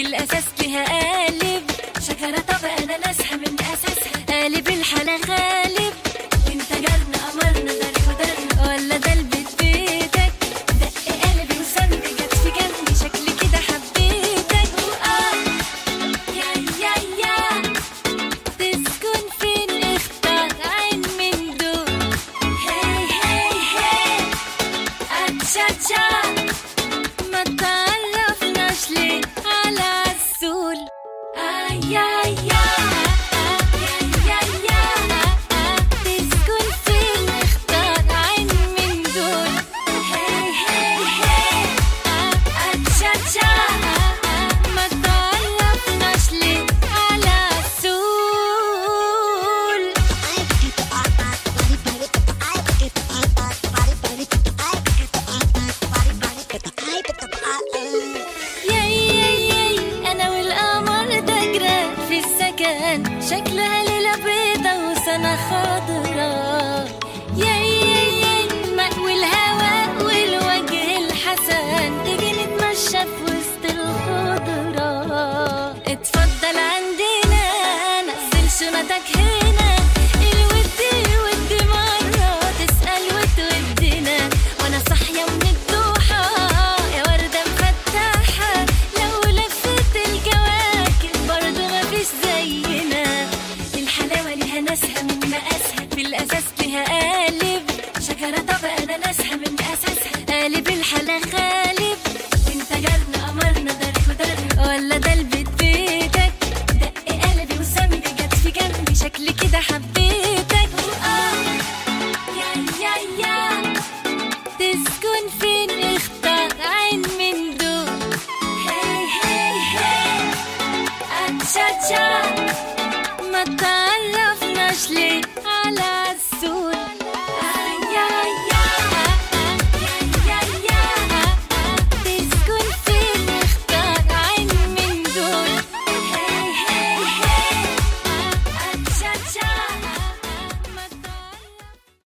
في الأساس لها قالب شجرة طب أنا ناسها من أساسها قالب الحلا غالب وانت جرنا قمرنا دار ودرنا ولا ده البيت بيتك دق قلبي وسند جت في جنبي شكلي كده حبيتك وآه يا يا يا تسكن فين اختار عين من دول هاي هاي هاي اتشاتشا ما تعرفناش ليه على عسول آي آي تسكن فين اختار عين من دول هاي هاي هاي اتشاتشا ما تعرفناش ليه على عسول ياي ياي ياي انا والقمر ده جيران في السكن شكلها ليلة بيضة وسنة خضرا ياي ياي ياي الماء والهواء والوجه الحسن تيجي نتمشى في وسط الخضرا اتفضل عندنا نزل شنطك هنا الود الود مرة تسأل وتودنا وانا صاحية من الضحى يا وردة مفتحة لو لفت الكواكب برضو مفيش زينا الحلاوة ليها ناسها من مقاسها في الأساس ليها قالب شجرة طب أنا ناسها من أساسها قالب الحلا غالب انت جرنا قمرنا دار ودار ولا ده البيت بيتك دق قلبي وسمي جت في جنبي شكلي كده حبيتك وآه يا يا يا تسكن فين اختار عين من دول هاي هاي هاي اتشاتشا